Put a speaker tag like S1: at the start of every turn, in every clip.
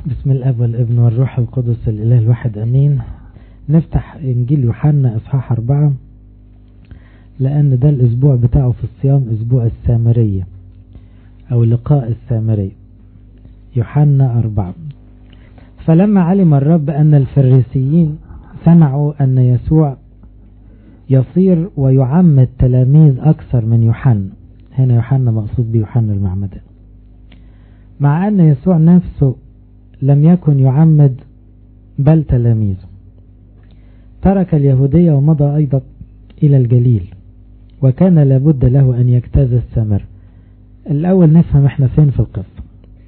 S1: بسم الاب والابن والروح القدس الاله الواحد امين نفتح انجيل يوحنا اصحاح اربعة لان ده الاسبوع بتاعه في الصيام اسبوع السامرية او لقاء السامرية يوحنا اربعة فلما علم الرب ان الفريسيين سمعوا ان يسوع يصير ويعمد تلاميذ اكثر من يوحنا هنا يوحنا مقصود بيوحنا المعمدان مع ان يسوع نفسه لم يكن يعمد بل تلاميذه ترك اليهودية ومضى أيضا إلى الجليل وكان لابد له أن يجتاز السمر الأول نفهم احنا فين في القصة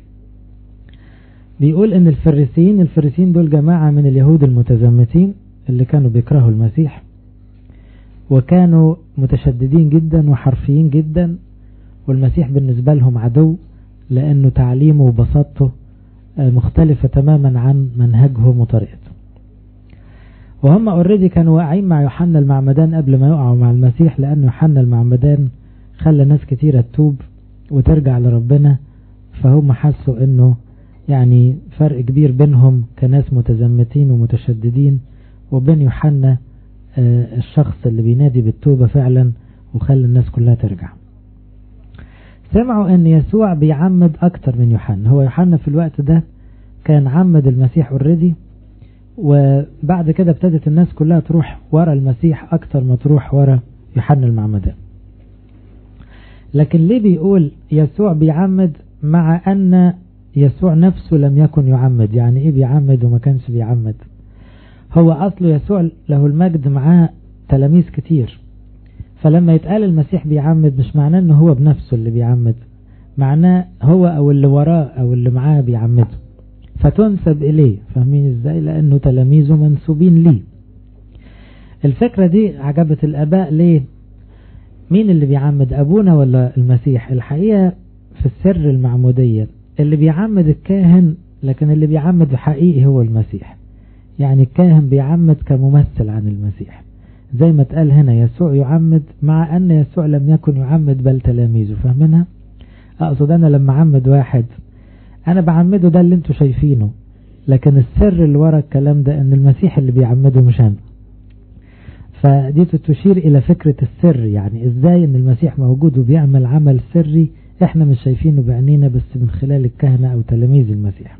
S1: بيقول ان الفريسيين الفريسيين دول جماعة من اليهود المتزمتين اللي كانوا بيكرهوا المسيح وكانوا متشددين جدا وحرفيين جدا والمسيح بالنسبة لهم عدو لأنه تعليمه وبساطته مختلفة تماما عن منهجهم وطريقته وهم اوريدي كانوا واقعين مع يوحنا المعمدان قبل ما يقعوا مع المسيح لأن يوحنا المعمدان خلى ناس كتيرة تتوب وترجع لربنا فهم حسوا انه يعني فرق كبير بينهم كناس متزمتين ومتشددين وبين يوحنا الشخص اللي بينادي بالتوبة فعلا وخلى الناس كلها ترجع سمعوا ان يسوع بيعمد اكتر من يوحنا هو يوحنا في الوقت ده كان عمد المسيح اوريدي وبعد كده ابتدت الناس كلها تروح ورا المسيح اكتر ما تروح ورا يوحنا المعمدان لكن ليه بيقول يسوع بيعمد مع ان يسوع نفسه لم يكن يعمد يعني ايه بيعمد وما كانش بيعمد هو اصله يسوع له المجد معاه تلاميذ كتير فلما يتقال المسيح بيعمد مش معناه انه هو بنفسه اللي بيعمد معناه هو او اللي وراه او اللي معاه بيعمده فتنسب اليه فاهمين ازاي لانه تلاميذه منسوبين ليه الفكرة دي عجبت الاباء ليه مين اللي بيعمد ابونا ولا المسيح الحقيقة في السر المعمودية اللي بيعمد الكاهن لكن اللي بيعمد حقيقي هو المسيح يعني الكاهن بيعمد كممثل عن المسيح زي ما اتقال هنا يسوع يعمد مع أن يسوع لم يكن يعمد بل تلاميذه فاهمينها أقصد أنا لما عمد واحد أنا بعمده ده اللي انتوا شايفينه لكن السر اللي ورا الكلام ده أن المسيح اللي بيعمده مش أنا فدي تشير إلى فكرة السر يعني إزاي أن المسيح موجود وبيعمل عمل سري إحنا مش شايفينه بعينينا بس من خلال الكهنة أو تلاميذ المسيح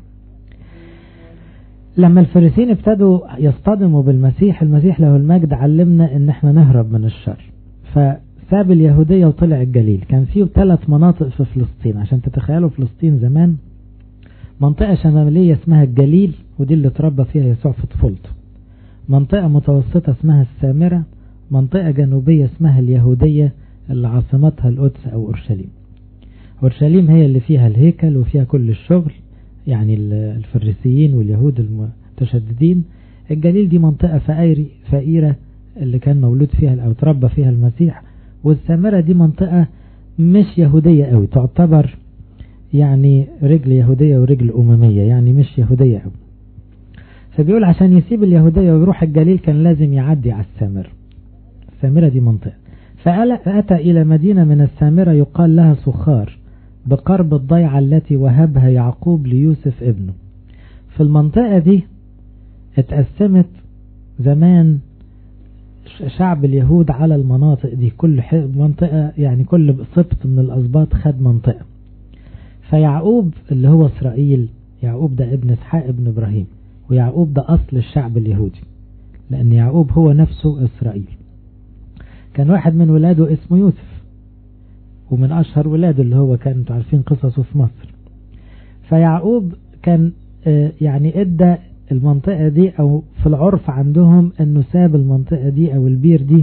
S1: لما الفريسين ابتدوا يصطدموا بالمسيح المسيح له المجد علمنا ان احنا نهرب من الشر فساب اليهودية وطلع الجليل كان فيه ثلاث مناطق في فلسطين عشان تتخيلوا فلسطين زمان منطقة شمالية اسمها الجليل ودي اللي اتربى فيها يسوع في طفولته منطقة متوسطة اسمها السامرة منطقة جنوبية اسمها اليهودية اللي عاصمتها القدس او اورشليم اورشليم هي اللي فيها الهيكل وفيها كل الشغل يعني الفريسيين واليهود المتشددين الجليل دي منطقة فقيري فقيرة اللي كان مولود فيها أو تربى فيها المسيح والسامرة دي منطقة مش يهودية قوي تعتبر يعني رجل يهودية ورجل أممية يعني مش يهودية قوي فبيقول عشان يسيب اليهودية ويروح الجليل كان لازم يعدي على السامرة السامرة دي منطقة فأتى إلى مدينة من السامرة يقال لها سخار بقرب الضيعة التي وهبها يعقوب ليوسف ابنه في المنطقة دي اتقسمت زمان شعب اليهود على المناطق دي كل منطقة يعني كل سبط من الأسباط خد منطقة فيعقوب اللي هو إسرائيل يعقوب ده ابن اسحاق ابن إبراهيم ويعقوب ده أصل الشعب اليهودي لأن يعقوب هو نفسه إسرائيل كان واحد من ولاده اسمه يوسف ومن أشهر ولاده اللي هو كان انتوا عارفين قصصه في مصر فيعقوب كان يعني ادى المنطقة دي او في العرف عندهم انه ساب المنطقة دي او البير دي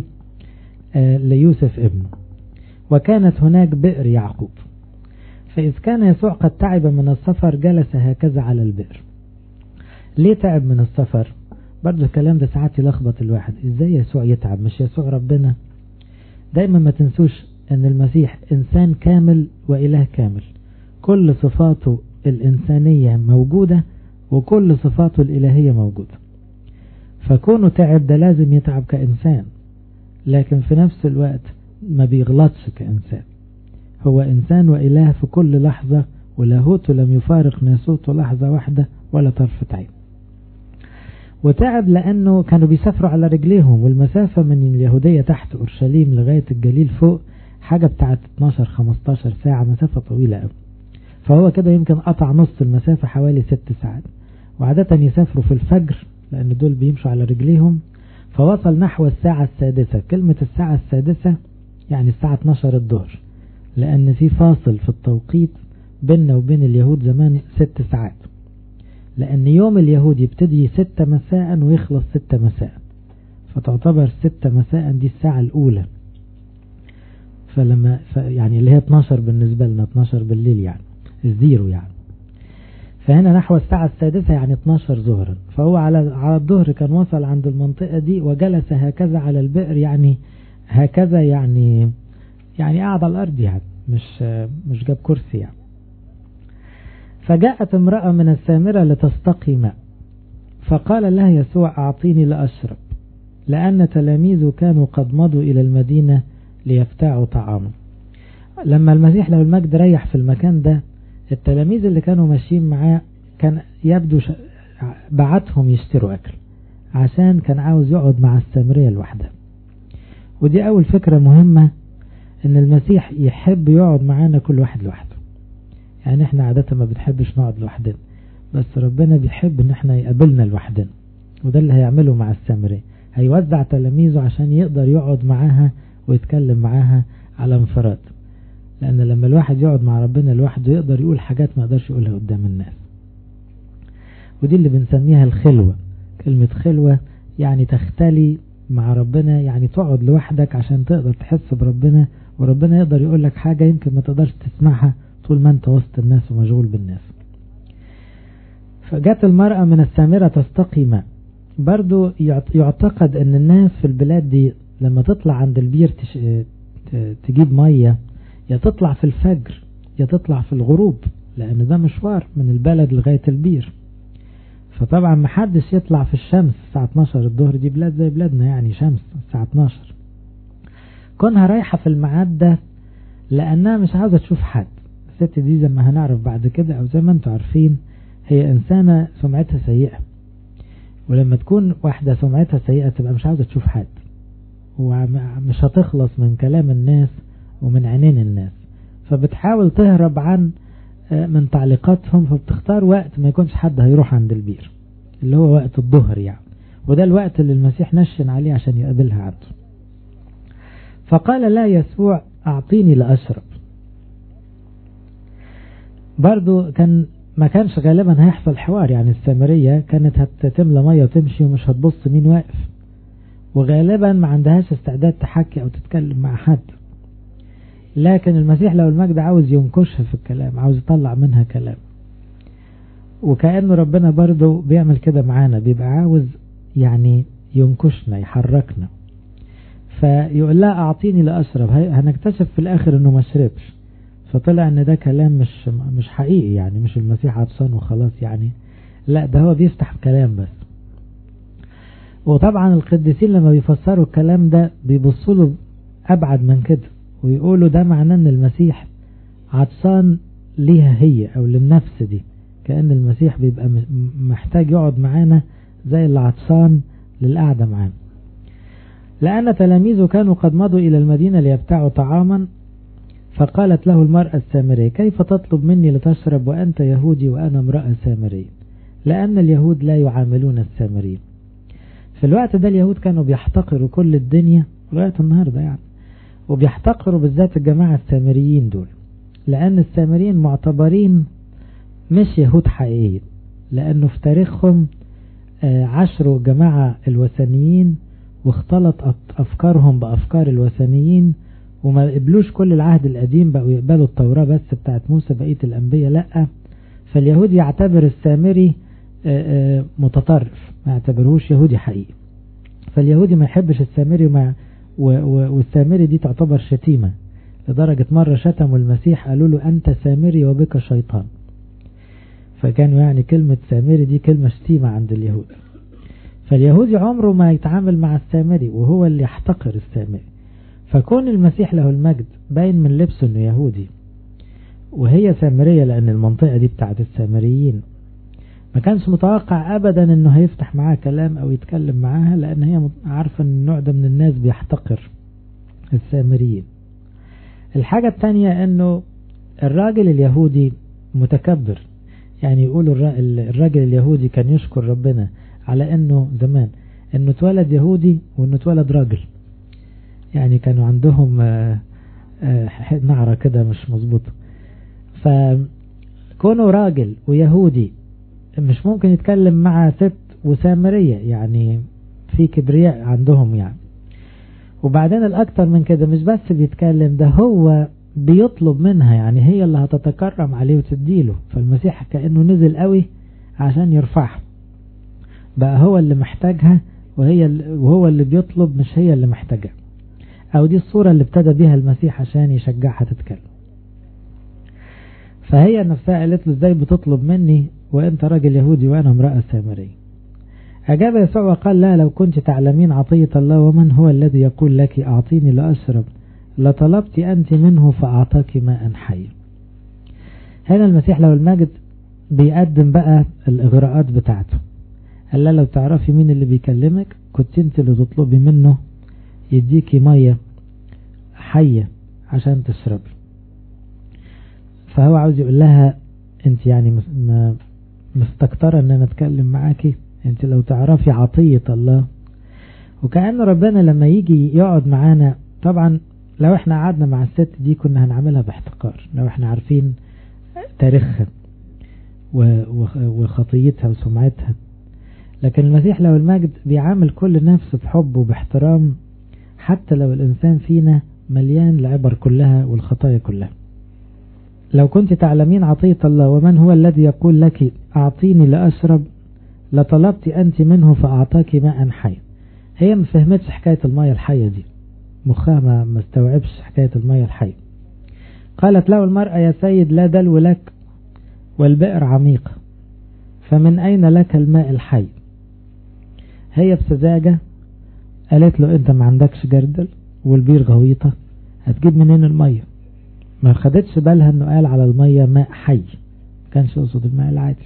S1: ليوسف ابنه وكانت هناك بئر يعقوب فإذ كان يسوع قد تعب من السفر جلس هكذا على البئر ليه تعب من السفر برضو الكلام ده ساعات يلخبط الواحد ازاي يسوع يتعب مش يسوع ربنا دايما ما تنسوش ان المسيح انسان كامل واله كامل كل صفاته الانسانية موجودة وكل صفاته الالهية موجودة فكونه تعب ده لازم يتعب كإنسان لكن في نفس الوقت ما بيغلطش كإنسان هو إنسان وإله في كل لحظة ولاهوته لم يفارق ناسوته لحظة واحدة ولا طرفة عين وتعب لأنه كانوا بيسافروا على رجليهم والمسافة من اليهودية تحت أورشليم لغاية الجليل فوق حاجة بتاعت 12-15 ساعة مسافة طويلة قوي فهو كده يمكن قطع نص المسافة حوالي 6 ساعات وعادة يسافروا في الفجر لأن دول بيمشوا على رجليهم فوصل نحو الساعة السادسة كلمة الساعة السادسة يعني الساعة 12 الظهر لأن في فاصل في التوقيت بيننا وبين اليهود زمان ست ساعات لأن يوم اليهود يبتدي ستة مساء ويخلص ستة مساء فتعتبر ستة مساء دي الساعة الأولى فلما يعني اللي هي 12 بالنسبة لنا 12 بالليل يعني الزيرو يعني فهنا نحو الساعة السادسة يعني 12 ظهرا فهو على على الظهر كان وصل عند المنطقة دي وجلس هكذا على البئر يعني هكذا يعني يعني قاعد على الأرض يعني مش مش جاب كرسي يعني فجاءت امرأة من السامرة لتستقي ماء فقال لها يسوع أعطيني لأشرب لأن تلاميذه كانوا قد مضوا إلى المدينة ليفتعوا طعاما لما المسيح لو المجد ريح في المكان ده التلاميذ اللي كانوا ماشيين معاه كان يبدو ش... بعتهم يشتروا أكل عشان كان عاوز يقعد مع السامرية لوحدها ودي أول فكرة مهمة إن المسيح يحب يقعد معانا كل واحد لوحده يعني احنا عادة ما بنحبش نقعد لوحدنا بس ربنا بيحب ان احنا يقابلنا لوحدنا وده اللي هيعمله مع السامرية هيوزع تلاميذه عشان يقدر يقعد معاها ويتكلم معاها على انفراد لأن لما الواحد يقعد مع ربنا لوحده يقدر يقول حاجات ما يقدرش يقولها قدام الناس ودي اللي بنسميها الخلوة كلمة خلوة يعني تختلي مع ربنا يعني تقعد لوحدك عشان تقدر تحس بربنا وربنا يقدر يقول لك حاجة يمكن ما تقدرش تسمعها طول ما انت وسط الناس ومشغول بالناس فجت المرأة من السامرة تستقي ماء برضو يعتقد ان الناس في البلاد دي لما تطلع عند البير تش... تجيب مية يا تطلع في الفجر يا تطلع في الغروب لان ده مشوار من البلد لغاية البير فطبعا محدش يطلع في الشمس الساعة 12 الظهر دي بلاد زي بلادنا يعني شمس الساعة 12 كونها رايحة في الميعاد ده لأنها مش عاوزة تشوف حد الست دي زي ما هنعرف بعد كده أو زي ما انتم عارفين هي إنسانة سمعتها سيئة ولما تكون واحدة سمعتها سيئة تبقى مش عاوزة تشوف حد ومش هتخلص من كلام الناس ومن عينين الناس فبتحاول تهرب عن من تعليقاتهم فبتختار وقت ما يكونش حد هيروح عند البير اللي هو وقت الظهر يعني وده الوقت اللي المسيح نشن عليه عشان يقابلها عنده فقال لا يسوع أعطيني لأشرب برضو كان ما كانش غالبا هيحصل حوار يعني السامرية كانت هتملى مية وتمشي ومش هتبص مين واقف وغالبا ما عندهاش استعداد تحكي او تتكلم مع حد لكن المسيح لو المجد عاوز ينكشها في الكلام عاوز يطلع منها كلام وكأنه ربنا برضو بيعمل كده معانا بيبقى عاوز يعني ينكشنا يحركنا فيقول لها اعطيني لاشرب هنكتشف في الاخر انه ما شربش فطلع ان ده كلام مش مش حقيقي يعني مش المسيح عطشان وخلاص يعني لا ده هو بيفتح كلام بس وطبعا القديسين لما بيفسروا الكلام ده بيبصوا له ابعد من كده ويقولوا ده معناه ان المسيح عطشان ليها هي او للنفس دي كأن المسيح بيبقى محتاج يقعد معانا زي اللي عطشان للقعدة معانا لأن تلاميذه كانوا قد مضوا إلى المدينة ليبتعوا طعاما فقالت له المرأة السامرية كيف تطلب مني لتشرب وأنت يهودي وأنا امرأة سامرية لأن اليهود لا يعاملون السامريين في الوقت ده اليهود كانوا بيحتقروا كل الدنيا لغاية النهاردة يعني وبيحتقروا بالذات الجماعة السامريين دول لأن السامريين معتبرين مش يهود حقيقيين لأنه في تاريخهم عشروا جماعة الوثنيين واختلط أفكارهم بأفكار الوثنيين وما قبلوش كل العهد القديم بقوا يقبلوا التوراة بس بتاعت موسى بقية الأنبياء لأ فاليهود يعتبر السامري متطرف ما يعتبرهوش يهودي حقيقي فاليهودي ما يحبش السامري وما والسامري دي تعتبر شتيمة لدرجة مرة شتموا المسيح قالوا له أنت سامري وبك شيطان فكانوا يعني كلمة سامري دي كلمة شتيمة عند اليهود فاليهودي عمره ما يتعامل مع السامري وهو اللي يحتقر السامري فكون المسيح له المجد باين من لبسه انه يهودي وهي سامرية لأن المنطقة دي بتاعت السامريين ما كانش متوقع أبدا أنه هيفتح معاها كلام أو يتكلم معاها لأن هي عارفة أن النوع ده من الناس بيحتقر السامريين الحاجة الثانية أنه الراجل اليهودي متكبر يعني يقولوا الراجل اليهودي كان يشكر ربنا على أنه زمان أنه اتولد يهودي وأنه اتولد راجل يعني كانوا عندهم نعرة كده مش مظبوطة فكونه راجل ويهودي مش ممكن يتكلم مع ست وسامرية يعني في كبرياء عندهم يعني وبعدين الأكتر من كده مش بس بيتكلم ده هو بيطلب منها يعني هي اللي هتتكرم عليه وتديله فالمسيح كأنه نزل قوي عشان يرفعها بقى هو اللي محتاجها وهي وهو اللي بيطلب مش هي اللي محتاجها أو دي الصورة اللي ابتدى بيها المسيح عشان يشجعها تتكلم فهي نفسها قالت له ازاي بتطلب مني وانت راجل يهودي وانا امرأة سامرية أجاب يسوع وقال لا لو كنت تعلمين عطية الله ومن هو الذي يقول لك أعطيني لأشرب لطلبت أنت منه فأعطاك ماء حي هنا المسيح لو المجد بيقدم بقى الإغراءات بتاعته قال لا لو تعرفي مين اللي بيكلمك كنت انت اللي تطلبي منه يديكي مية حية عشان تشربي فهو عاوز يقول لها انت يعني مستكترة ان انا اتكلم معاكي انت لو تعرفي عطية الله وكأن ربنا لما يجي يقعد معانا طبعا لو احنا قعدنا مع الست دي كنا هنعملها باحتقار لو احنا عارفين تاريخها وخطيتها وسمعتها لكن المسيح لو المجد بيعامل كل نفس بحب وباحترام حتى لو الإنسان فينا مليان العبر كلها والخطايا كلها لو كنت تعلمين عطية الله ومن هو الذي يقول لك أعطيني لأشرب لطلبت أنت منه فأعطاك ماء حي هي ما فهمتش حكاية المية الحية دي مخها ما ما استوعبش حكاية المية الحية قالت له المرأة يا سيد لا دلو لك والبئر عميق فمن أين لك الماء الحي هي بسذاجة قالت له انت ما عندكش جردل والبير غويطة هتجيب منين المية ما خدتش بالها انه قال على المية ماء حي كانش يقصد الماء العادي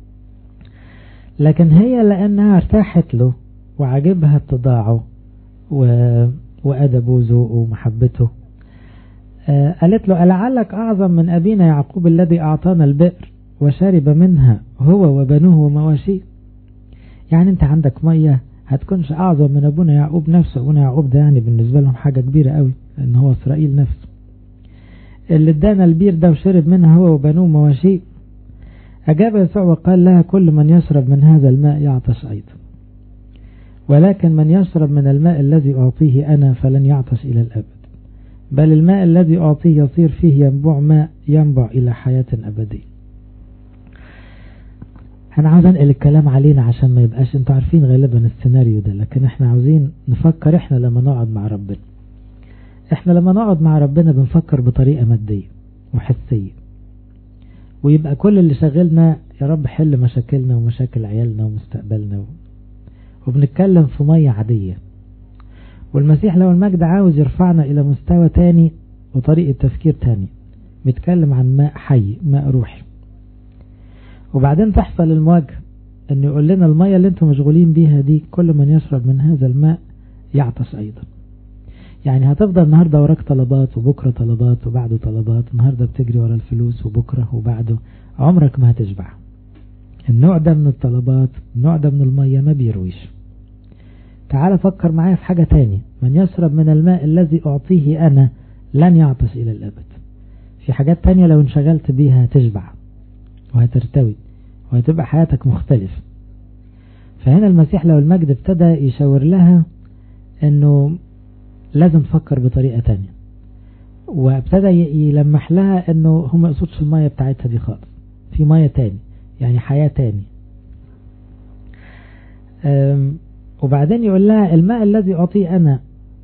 S1: لكن هي لانها ارتاحت له وعجبها اتضاعه و... وأدبه وذوقه ومحبته آه قالت له ألعلك أعظم من أبينا يعقوب الذي أعطانا البئر وشرب منها هو وبنوه ومواشيه يعني أنت عندك مية هتكونش أعظم من أبونا يعقوب نفسه أبونا يعقوب ده يعني بالنسبة لهم حاجة كبيرة قوي لأن هو إسرائيل نفسه اللي ادانا البير ده وشرب منها هو وبنوه ومواشيه أجاب يسوع وقال لها كل من يشرب من هذا الماء يعطش أيضا ولكن من يشرب من الماء الذي أعطيه أنا فلن يعطش إلى الأبد بل الماء الذي أعطيه يصير فيه ينبع ماء ينبع إلى حياة أبدية أنا عاوز أنقل الكلام علينا عشان ما يبقاش انتوا عارفين غالبا السيناريو ده لكن احنا عاوزين نفكر احنا لما نقعد مع ربنا احنا لما نقعد مع ربنا بنفكر بطريقة مادية وحسية ويبقى كل اللي شغلنا يا رب حل مشاكلنا ومشاكل عيالنا ومستقبلنا و... وبنتكلم في مية عادية والمسيح لو المجد عاوز يرفعنا إلى مستوى تاني وطريقة تفكير تاني بيتكلم عن ماء حي ماء روحي وبعدين تحصل المواجهة أن يقول لنا المية اللي انتم مشغولين بيها دي كل من يشرب من هذا الماء يعطش أيضا يعني هتفضل النهاردة وراك طلبات وبكرة طلبات وبعده طلبات النهاردة بتجري ورا الفلوس وبكرة وبعده عمرك ما هتشبع النوع ده من الطلبات النوع ده من المية ما بيرويش تعال فكر معايا في حاجة تاني من يشرب من الماء الذي أعطيه أنا لن يعطش إلى الأبد في حاجات تانية لو انشغلت بيها هتشبع وهترتوي وهتبقى حياتك مختلف فهنا المسيح لو المجد ابتدى يشاور لها انه لازم تفكر بطريقة تانية وابتدى يلمح لها انه هو ما يقصدش المية بتاعتها دي خالص في مية تاني يعني حياة تاني وبعدين يقول لها الماء الذي أعطيه أنا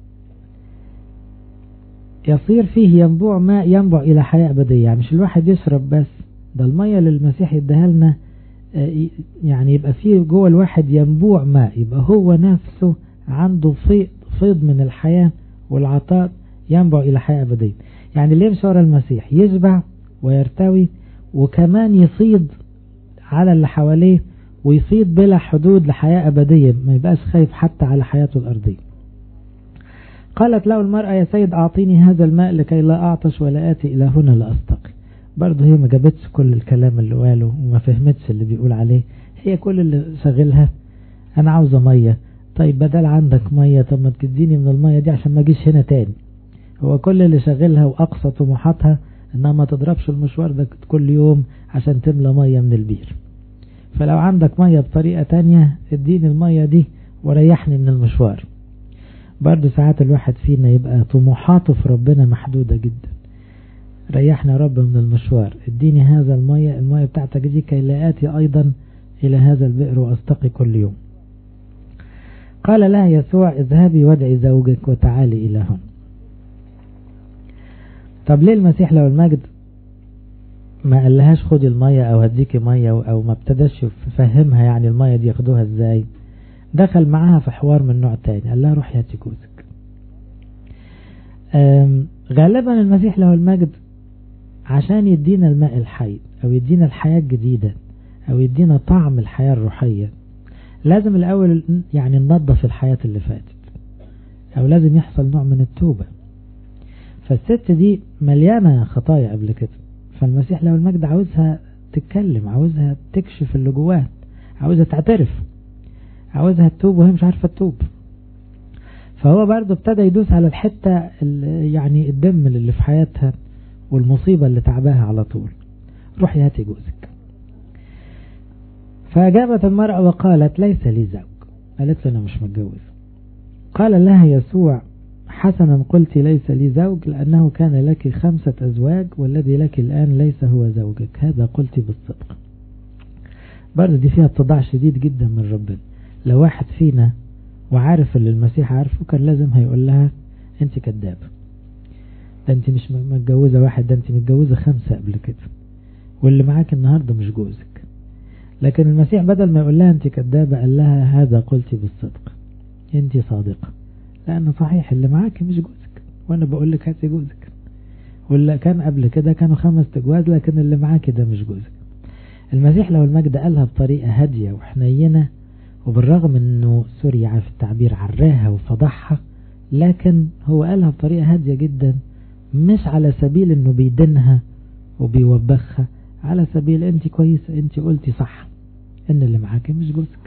S1: يصير فيه ينبوع ماء ينبع إلى حياة أبدية يعني مش الواحد يشرب بس ده المية اللي المسيح يديها لنا يعني يبقى فيه جوه الواحد ينبوع ماء يبقى هو نفسه عنده فيض, فيض من الحياة والعطاء ينبع إلى حياة أبدية يعني اللي يمشي ورا المسيح يشبع ويرتوي وكمان يصيد على اللي حواليه ويصيد بلا حدود لحياة أبدية ما يبقاش خايف حتى على حياته الأرضية قالت له المرأة يا سيد أعطيني هذا الماء لكي لا أعطش ولا آتي إلى هنا لأستقي برضه هي ما جابتش كل الكلام اللي قاله وما فهمتش اللي بيقول عليه هي كل اللي شغلها أنا عاوزة مية طيب بدل عندك مية طب ما تديني من المية دي عشان ما اجيش هنا تاني هو كل اللي شغلها وأقصى طموحاتها إنها ما تضربش المشوار ده كل يوم عشان تملى مية من البير فلو عندك مية بطريقة تانية اديني المية دي وريحني من المشوار برضو ساعات الواحد فينا يبقى طموحاته في ربنا محدودة جدا ريحنا رب من المشوار اديني هذا المية المية بتاعتك دي كي لا آتي أيضا إلى هذا البئر وأستقي كل يوم قال لها يسوع اذهبي وادعي زوجك وتعالي إلى هنا طب ليه المسيح لو المجد ما قالهاش خدي المية او هديكي مية او ما ابتداش يفهمها يعني المية دي ياخدوها ازاي دخل معاها في حوار من نوع تاني قال لها روحي هاتي جوزك غالبا المسيح له المجد عشان يدينا الماء الحي او يدينا الحياة الجديدة او يدينا طعم الحياة الروحية لازم الاول يعني ننظف الحياة اللي فاتت او لازم يحصل نوع من التوبة فالست دي مليانة خطايا قبل كده فالمسيح لو المجد عاوزها تتكلم عاوزها تكشف اللي جواها عاوزها تعترف عاوزها تتوب وهي مش عارفة تتوب فهو برضه ابتدى يدوس على الحتة يعني الدم اللي في حياتها والمصيبة اللي تعباها على طول روحي هاتي جوزك فأجابت المرأة وقالت ليس لي زوج قالت له أنا مش متجوز قال لها يسوع حسنا قلت ليس لي زوج لأنه كان لك خمسة أزواج والذي لك الآن ليس هو زوجك هذا قلت بالصدق برضه دي فيها اتضاع شديد جدا من ربنا لو واحد فينا وعارف اللي المسيح عارفه كان لازم هيقول لها انت كدابة ده انت مش متجوزة واحد ده انت متجوزة خمسة قبل كده واللي معاك النهاردة مش جوزك لكن المسيح بدل ما يقول لها انت كدابة قال لها هذا قلت بالصدق انت صادقة لأن صحيح اللي معاك مش جوزك وأنا بقول لك هاتي جوزك واللي كان قبل كده كانوا خمس تجواز لكن اللي معاك ده مش جوزك المسيح لو المجد قالها بطريقة هادية وحنينة وبالرغم انه سوري في التعبير عراها وفضحها لكن هو قالها بطريقة هادية جدا مش على سبيل انه بيدنها وبيوبخها على سبيل انت كويسة انت قلتي صح ان اللي معاك مش جوزك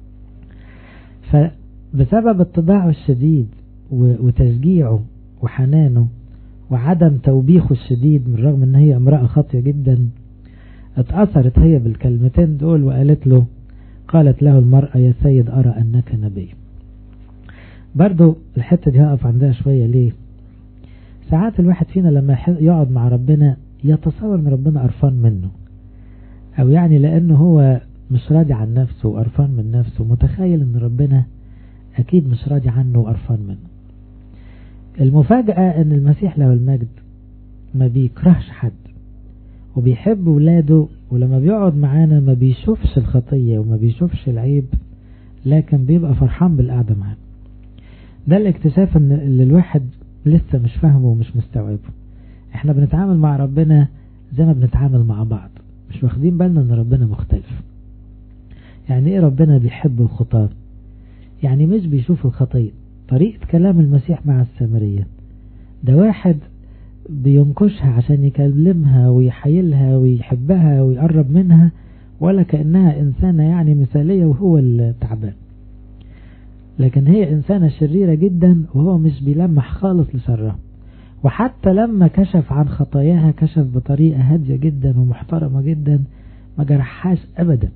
S1: فبسبب اتضاعه الشديد وتشجيعه وحنانه وعدم توبيخه الشديد من رغم ان هي امرأة خاطية جدا اتأثرت هي بالكلمتين دول وقالت له قالت له المرأة يا سيد أرى أنك نبي برضو الحتة دي هقف عندها شوية ليه ساعات الواحد فينا لما يقعد مع ربنا يتصور ان ربنا قرفان منه او يعني لانه هو مش راضي عن نفسه وقرفان من نفسه متخيل ان ربنا اكيد مش راضي عنه وقرفان منه المفاجأة ان المسيح له المجد ما بيكرهش حد وبيحب ولاده ولما بيقعد معانا ما بيشوفش الخطية وما بيشوفش العيب لكن بيبقى فرحان بالقعدة معانا ده الاكتشاف ان اللي الواحد لسه مش فاهمه ومش مستوعبه احنا بنتعامل مع ربنا زي ما بنتعامل مع بعض مش واخدين بالنا ان ربنا مختلف يعني ايه ربنا بيحب الخطاة يعني مش بيشوف الخطية طريقة كلام المسيح مع السامرية ده واحد بينكشها عشان يكلمها ويحيلها ويحبها ويقرب منها ولا كأنها إنسانة يعني مثالية وهو التعبان لكن هي إنسانة شريرة جدا وهو مش بيلمح خالص لشرها وحتى لما كشف عن خطاياها كشف بطريقة هادية جدا ومحترمة جدا ما جرحهاش أبدا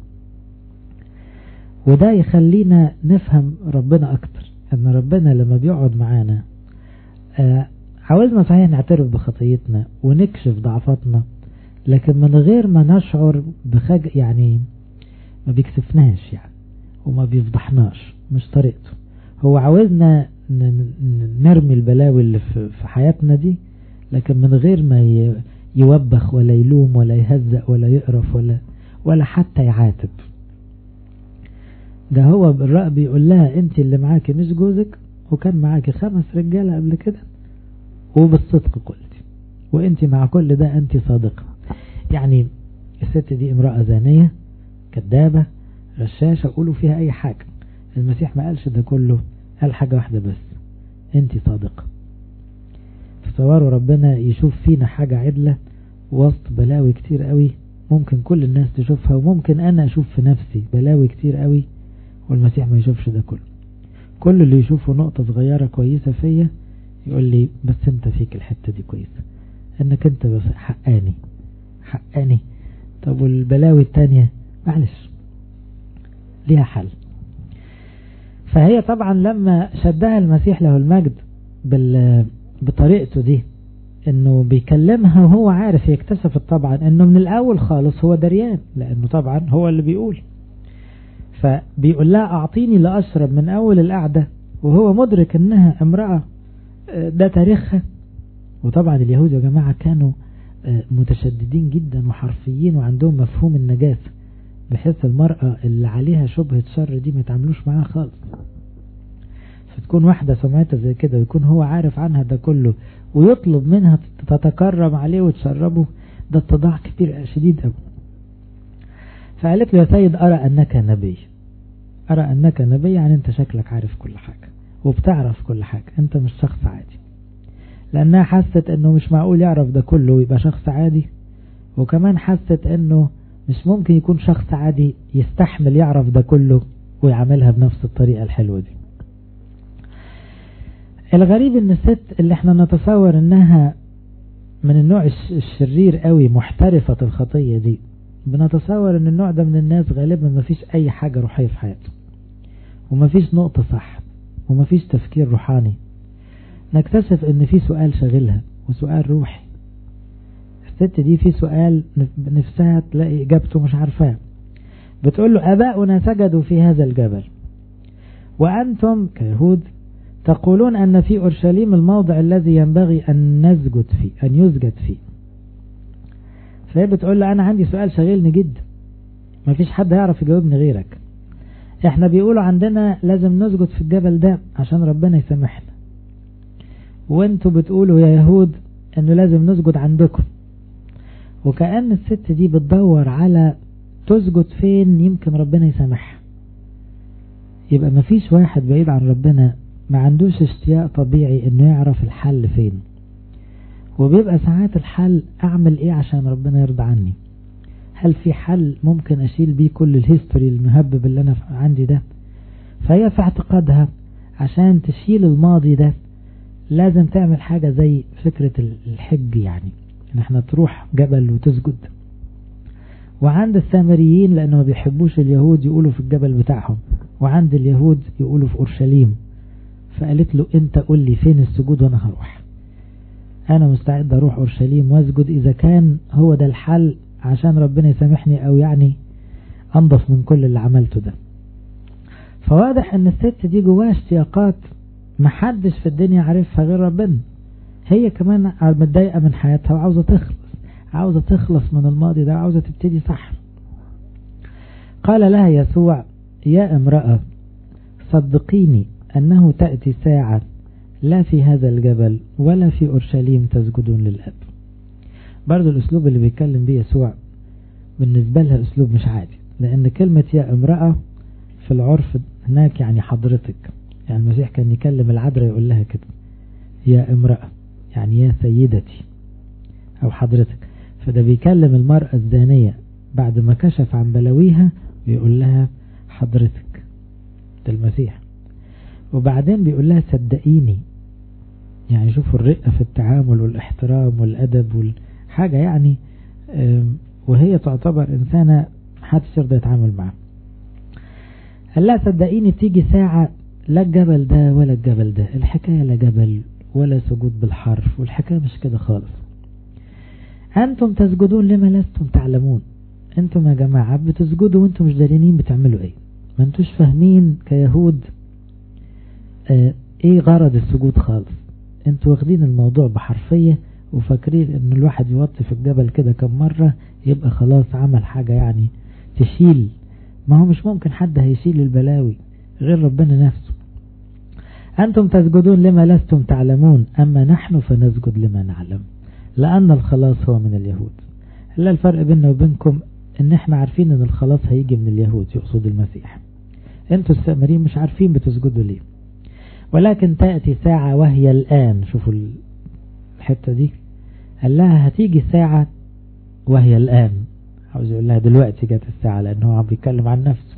S1: وده يخلينا نفهم ربنا أكتر أن ربنا لما بيقعد معانا آه عاوزنا صحيح نعترف بخطيتنا ونكشف ضعفاتنا لكن من غير ما نشعر بخج يعني ما بيكسفناش يعني وما بيفضحناش مش طريقته هو عاوزنا نرمي البلاوي اللي في حياتنا دي لكن من غير ما يوبخ ولا يلوم ولا يهزأ ولا يقرف ولا ولا حتى يعاتب ده هو بالرأي بيقول لها انت اللي معاكي مش جوزك وكان معاكي خمس رجالة قبل كده وبالصدق قلت وانت مع كل ده انت صادقة يعني الست دي امرأة زانية كذابة غشاشة قولوا فيها اي حاجة المسيح ما قالش ده كله قال حاجة واحدة بس انت صادقة تصوروا ربنا يشوف فينا حاجة عدلة وسط بلاوي كتير قوي ممكن كل الناس تشوفها وممكن انا اشوف في نفسي بلاوي كتير قوي والمسيح ما يشوفش ده كله كل اللي يشوفه نقطة صغيرة كويسة فيا يقول لي بس انت فيك الحتة دي كويسة انك انت بس حقاني حقاني طب والبلاوي التانية معلش ليها حل فهي طبعا لما شدها المسيح له المجد بال بطريقته دي انه بيكلمها وهو عارف هي اكتشفت طبعا انه من الاول خالص هو دريان لانه طبعا هو اللي بيقول فبيقول لها اعطيني لاشرب من اول القعدة وهو مدرك انها امرأة ده تاريخها وطبعا اليهود يا جماعة كانوا متشددين جدا وحرفيين وعندهم مفهوم النجاسة بحيث المرأة اللي عليها شبهة شر دي ما يتعاملوش معاها خالص فتكون واحدة سمعتها زي كده ويكون هو عارف عنها ده كله ويطلب منها تتكرم عليه وتشربه ده اتضاع كتير شديد قوي فقالت له يا سيد أرى أنك نبي أرى أنك نبي يعني أنت شكلك عارف كل حاجة وبتعرف كل حاجة أنت مش شخص عادي لأنها حست أنه مش معقول يعرف ده كله ويبقى شخص عادي وكمان حست أنه مش ممكن يكون شخص عادي يستحمل يعرف ده كله ويعملها بنفس الطريقة الحلوة دي الغريب ان الست اللي احنا نتصور انها من النوع الشرير قوي محترفة الخطية دي بنتصور ان النوع ده من الناس غالبا ما فيش اي حاجة روحية في حياته وما فيش نقطة صح وما فيش تفكير روحاني نكتشف ان في سؤال شغلها وسؤال روحي الست دي في سؤال نفسها تلاقي اجابته مش عارفاه بتقول له اباؤنا سجدوا في هذا الجبل وانتم كيهود تقولون أن في أورشليم الموضع الذي ينبغي أن نسجد فيه أن يسجد فيه فهي بتقول له أنا عندي سؤال شغلني جدا ما فيش حد يعرف يجاوبني غيرك احنا بيقولوا عندنا لازم نسجد في الجبل ده عشان ربنا يسامحنا وانتوا بتقولوا يا يهود انه لازم نسجد عندكم وكأن الست دي بتدور على تسجد فين يمكن ربنا يسامحها يبقى ما فيش واحد بعيد عن ربنا ما عندوش اشتياق طبيعي انه يعرف الحل فين وبيبقى ساعات الحل اعمل ايه عشان ربنا يرضى عني هل في حل ممكن اشيل بيه كل الهيستوري المهبب اللي انا عندي ده فهي في اعتقادها عشان تشيل الماضي ده لازم تعمل حاجة زي فكرة الحج يعني ان احنا تروح جبل وتسجد وعند السامريين لانه ما بيحبوش اليهود يقولوا في الجبل بتاعهم وعند اليهود يقولوا في اورشليم فقالت له انت قول لي فين السجود وانا هروح انا مستعد اروح اورشليم واسجد اذا كان هو ده الحل عشان ربنا يسامحني او يعني انضف من كل اللي عملته ده فواضح ان الست دي جواها اشتياقات محدش في الدنيا عارفها غير ربنا هي كمان متضايقه من حياتها وعاوزه تخلص عاوزه تخلص من الماضي ده وعاوزه تبتدي صح قال لها يسوع يا امرأة صدقيني أنه تأتي ساعة لا في هذا الجبل ولا في أورشليم تسجدون للأب برضو الأسلوب اللي بيتكلم بيه يسوع بالنسبة لها أسلوب مش عادي لأن كلمة يا امرأة في العرف هناك يعني حضرتك يعني المسيح كان يكلم العذراء يقول لها كده يا امرأة يعني يا سيدتي أو حضرتك فده بيكلم المرأة الزانية بعد ما كشف عن بلاويها بيقول لها حضرتك ده المسيح وبعدين بيقول لها صدقيني يعني شوفوا الرقة في التعامل والاحترام والأدب والحاجة يعني وهي تعتبر إنسانة محدش يرضى يتعامل معها قال لها صدقيني تيجي ساعة لا الجبل ده ولا الجبل ده الحكاية لا جبل ولا سجود بالحرف والحكاية مش كده خالص أنتم تسجدون لما لستم تعلمون أنتم يا جماعة بتسجدوا وأنتم مش دارينين بتعملوا إيه ما أنتوش فاهمين كيهود آه إيه غرض السجود خالص أنتوا واخدين الموضوع بحرفية وفاكرين أن الواحد يوطي في الجبل كده كم مرة يبقى خلاص عمل حاجة يعني تشيل ما هو مش ممكن حد هيشيل البلاوي غير ربنا نفسه أنتم تسجدون لما لستم تعلمون أما نحن فنسجد لما نعلم لأن الخلاص هو من اليهود لا الفرق بيننا وبينكم ان احنا عارفين ان الخلاص هيجي من اليهود يقصد المسيح انتوا السامرين مش عارفين بتسجدوا ليه ولكن تأتي ساعة وهي الآن شوفوا الحتة دي قال لها هتيجي ساعة وهي الآن عاوز يقول لها دلوقتي جت الساعة لأنه عم بيتكلم عن نفسه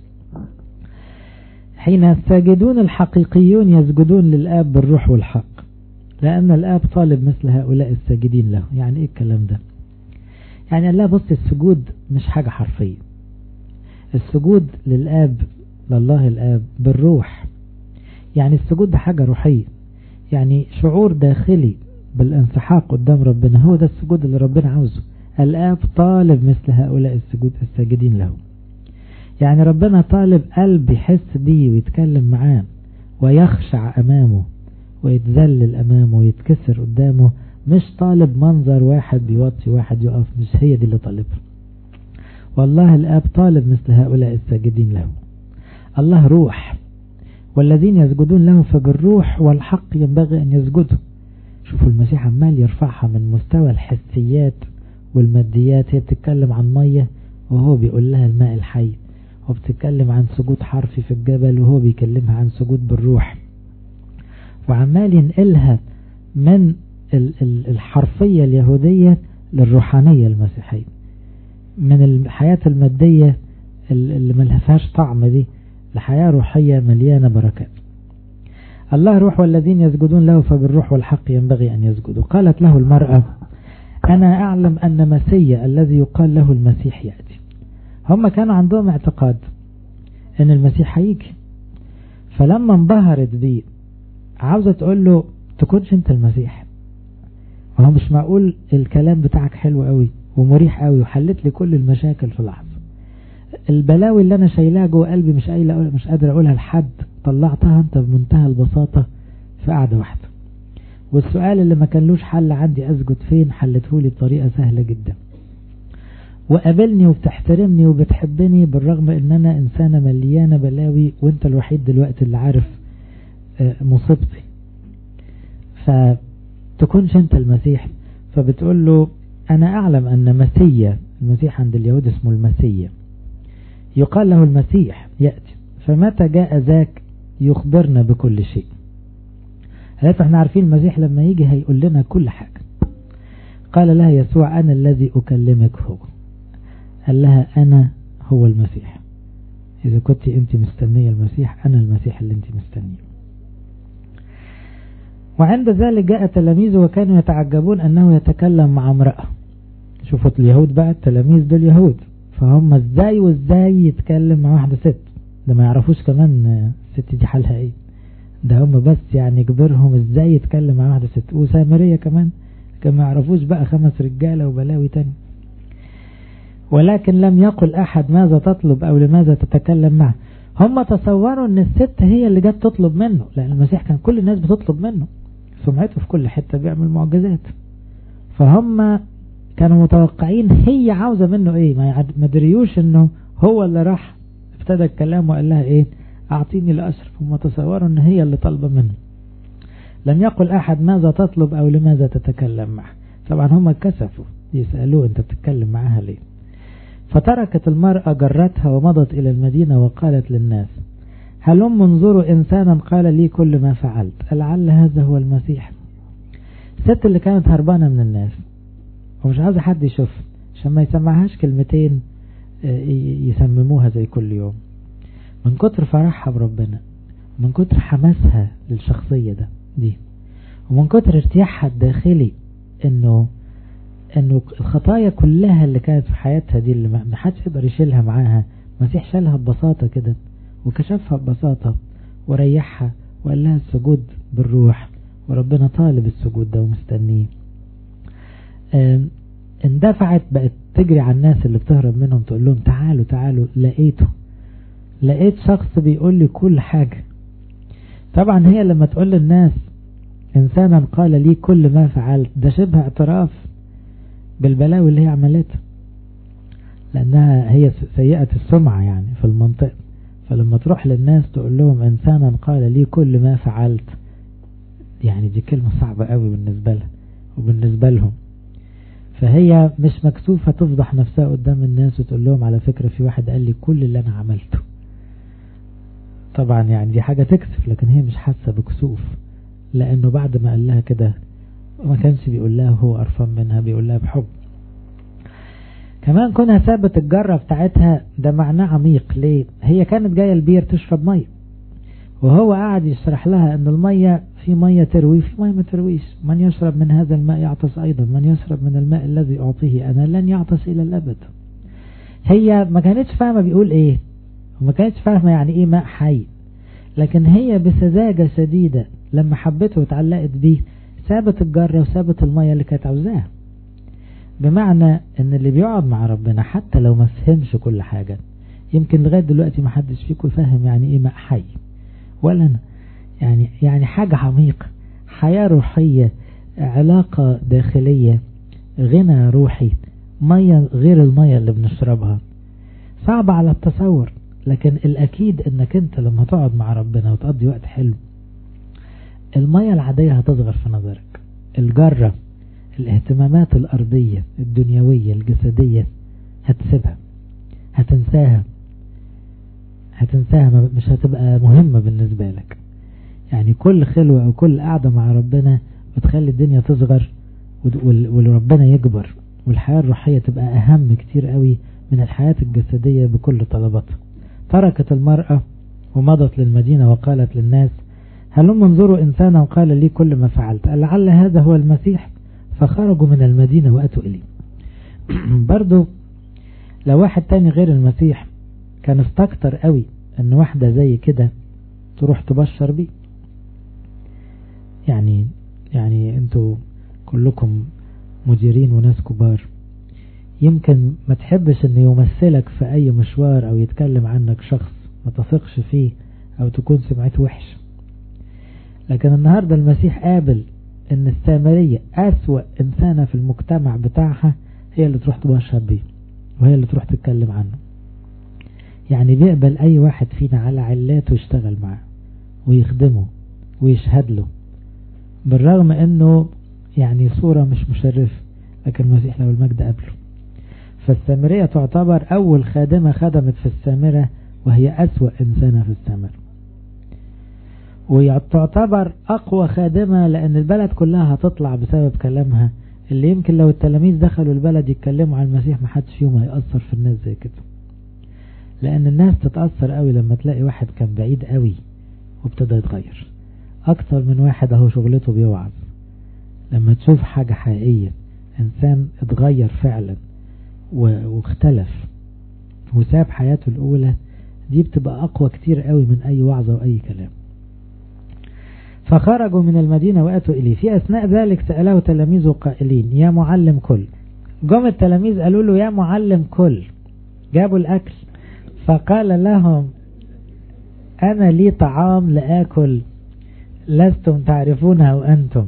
S1: حين الساجدون الحقيقيون يسجدون للآب بالروح والحق لأن الآب طالب مثل هؤلاء الساجدين له يعني إيه الكلام ده يعني قال لها بص السجود مش حاجة حرفية السجود للآب لله الآب بالروح يعني السجود ده حاجة روحية يعني شعور داخلي بالانسحاق قدام ربنا هو ده السجود اللي ربنا عاوزه الآب طالب مثل هؤلاء السجود الساجدين له يعني ربنا طالب قلب يحس بيه ويتكلم معاه ويخشع أمامه ويتذلل أمامه ويتكسر قدامه مش طالب منظر واحد بيوطي واحد يقف مش هي دي اللي طالبها والله الآب طالب مثل هؤلاء الساجدين له الله روح والذين يسجدون له فبالروح والحق ينبغي أن يسجدوا شوفوا المسيح عمال يرفعها من مستوى الحسيات والماديات هي بتتكلم عن مية وهو بيقول لها الماء الحي وبتتكلم عن سجود حرفي في الجبل وهو بيكلمها عن سجود بالروح وعمال ينقلها من الحرفية اليهودية للروحانية المسيحية من الحياة المادية اللي ملهفهاش طعم دي لحياة روحية مليانة بركات الله روح والذين يسجدون له فبالروح والحق ينبغي أن يسجدوا قالت له المرأة أنا أعلم أن مسيا الذي يقال له المسيح يأتي هم كانوا عندهم اعتقاد أن المسيح هيجي فلما انبهرت بيه عاوزة تقول له تكونش انت المسيح وهو مش معقول الكلام بتاعك حلو قوي ومريح قوي وحلت لي كل المشاكل في لحظة البلاوي اللي انا شايلها جوه قلبي مش قايله مش قادر اقولها لحد طلعتها انت بمنتهى البساطة في قعدة واحدة والسؤال اللي ما كانلوش حل عندي اسجد فين حلته لي بطريقة سهلة جدا وقابلني وبتحترمني وبتحبني بالرغم ان انا انسانة مليانة بلاوي وانت الوحيد دلوقتي اللي عارف مصيبتي فتكونش انت المسيح فبتقول له انا اعلم ان مسيا المسيح عند اليهود اسمه المسيا يقال له المسيح يأتي فمتى جاء ذاك يخبرنا بكل شيء قالت احنا عارفين المسيح لما يجي هيقول لنا كل حاجة قال لها يسوع أنا الذي أكلمك هو قال لها أنا هو المسيح إذا كنت أنت مستنية المسيح أنا المسيح اللي أنت مستنيه وعند ذلك جاء تلاميذه وكانوا يتعجبون أنه يتكلم مع امرأة شوفوا اليهود بقى التلاميذ دول يهود فهم ازاي وازاي يتكلم مع واحدة ست ده ما يعرفوش كمان الست دي حالها ايه ده هم بس يعني يجبرهم ازاي يتكلم مع واحدة ست وسامرية كمان كما يعرفوش بقى خمس رجالة وبلاوي تاني ولكن لم يقل احد ماذا تطلب او لماذا تتكلم معه هم تصوروا ان الست هي اللي جت تطلب منه لان المسيح كان كل الناس بتطلب منه سمعته في كل حتة بيعمل معجزات فهم كانوا متوقعين هي عاوزة منه ايه ما دريوش انه هو اللي راح ابتدى الكلام وقال لها ايه اعطيني الاشرف هم تصوروا ان هي اللي طالبة منه لم يقل احد ماذا تطلب او لماذا تتكلم معه طبعا هم كسفوا يسألوه انت بتتكلم معاها ليه فتركت المرأة جرتها ومضت الى المدينة وقالت للناس هلم انظروا انسانا قال لي كل ما فعلت لعل هذا هو المسيح الست اللي كانت هربانة من الناس ومش عايزة حد يشوف عشان ما يسمعهاش كلمتين يسمموها زي كل يوم من كتر فرحها بربنا من كتر حماسها للشخصية ده دي ومن كتر ارتياحها الداخلي انه انه الخطايا كلها اللي كانت في حياتها دي اللي ما حدش يقدر يشيلها معاها المسيح شالها ببساطة كده وكشفها ببساطة وريحها وقال لها السجود بالروح وربنا طالب السجود ده ومستنيه اندفعت بقت تجري على الناس اللي بتهرب منهم تقول لهم تعالوا تعالوا لقيته لقيت شخص بيقول لي كل حاجة طبعا هي لما تقول للناس انسانا قال لي كل ما فعلت ده شبه اعتراف بالبلاوي اللي هي عملتها لانها هي سيئة السمعة يعني في المنطقة فلما تروح للناس تقول لهم انسانا قال لي كل ما فعلت يعني دي كلمة صعبة قوي بالنسبة لها وبالنسبة لهم فهي مش مكسوفة تفضح نفسها قدام الناس وتقول لهم على فكرة في واحد قال لي كل اللي أنا عملته طبعا يعني دي حاجة تكسف لكن هي مش حاسة بكسوف لأنه بعد ما قال لها كده ما كانش بيقول لها هو قرفان منها بيقول لها بحب كمان كونها ثابت الجرة بتاعتها ده معناه عميق ليه هي كانت جاية البير تشرب مية وهو قاعد يشرح لها ان المية في مية تروي في مية ما ترويش من يشرب من هذا الماء يعطس ايضا من يشرب من الماء الذي اعطيه انا لن يعطس الى الابد هي ما كانتش فاهمة بيقول ايه وما كانتش فاهمة يعني ايه ماء حي لكن هي بسذاجة شديدة لما حبته وتعلقت بيه سابت الجرة وسابت المية اللي كانت عاوزاها بمعنى ان اللي بيقعد مع ربنا حتى لو ما فهمش كل حاجة يمكن لغاية دلوقتي ما حدش فيكم يفهم يعني ايه ماء حي ولا أنا يعني يعني حاجة عميقة حياة روحية علاقة داخلية غنى روحي مية غير المية اللي بنشربها صعب على التصور لكن الأكيد انك انت لما تقعد مع ربنا وتقضي وقت حلو المية العادية هتصغر في نظرك الجرة الاهتمامات الأرضية الدنيوية الجسدية هتسيبها هتنساها هتنساها مش هتبقى مهمة بالنسبة لك يعني كل خلوة أو كل قعدة مع ربنا بتخلي الدنيا تصغر وربنا يكبر والحياة الروحية تبقى أهم كتير قوي من الحياة الجسدية بكل طلباتها تركت المرأة ومضت للمدينة وقالت للناس هلم انظروا إنسانا قال لي كل ما فعلت لعل هذا هو المسيح فخرجوا من المدينة وأتوا إليه برضو لو واحد تاني غير المسيح كان استكتر قوي ان واحدة زي كده تروح تبشر بيه يعني يعني انتوا كلكم مديرين وناس كبار يمكن ما تحبش ان يمثلك في اي مشوار او يتكلم عنك شخص ما تثقش فيه او تكون سمعته وحش لكن النهاردة المسيح قابل ان السامرية اسوأ انسانة في المجتمع بتاعها هي اللي تروح تبشر بيه وهي اللي تروح تتكلم عنه يعني بيقبل اي واحد فينا على علاته يشتغل معاه ويخدمه ويشهد له بالرغم انه يعني صورة مش مشرفة لكن المسيح له المجد قبله فالسامرية تعتبر اول خادمة خدمت في السامرة وهي اسوأ انسانة في السامرة وتعتبر اقوى خادمة لان البلد كلها هتطلع بسبب كلامها اللي يمكن لو التلاميذ دخلوا البلد يتكلموا عن المسيح محدش فيهم هيأثر في الناس زي كده لان الناس تتأثر قوي لما تلاقي واحد كان بعيد قوي وابتدى يتغير اكتر من واحد اهو شغلته بيوعظ لما تشوف حاجة حقيقية انسان اتغير فعلا واختلف وساب حياته الاولى دي بتبقى اقوى كتير قوي من اي وعظة واي كلام فخرجوا من المدينة واتوا اليه في اثناء ذلك سأله تلاميذه قائلين يا معلم كل جم التلاميذ قالوا له يا معلم كل جابوا الاكل فقال لهم أنا لي طعام لآكل لستم تعرفونه أنتم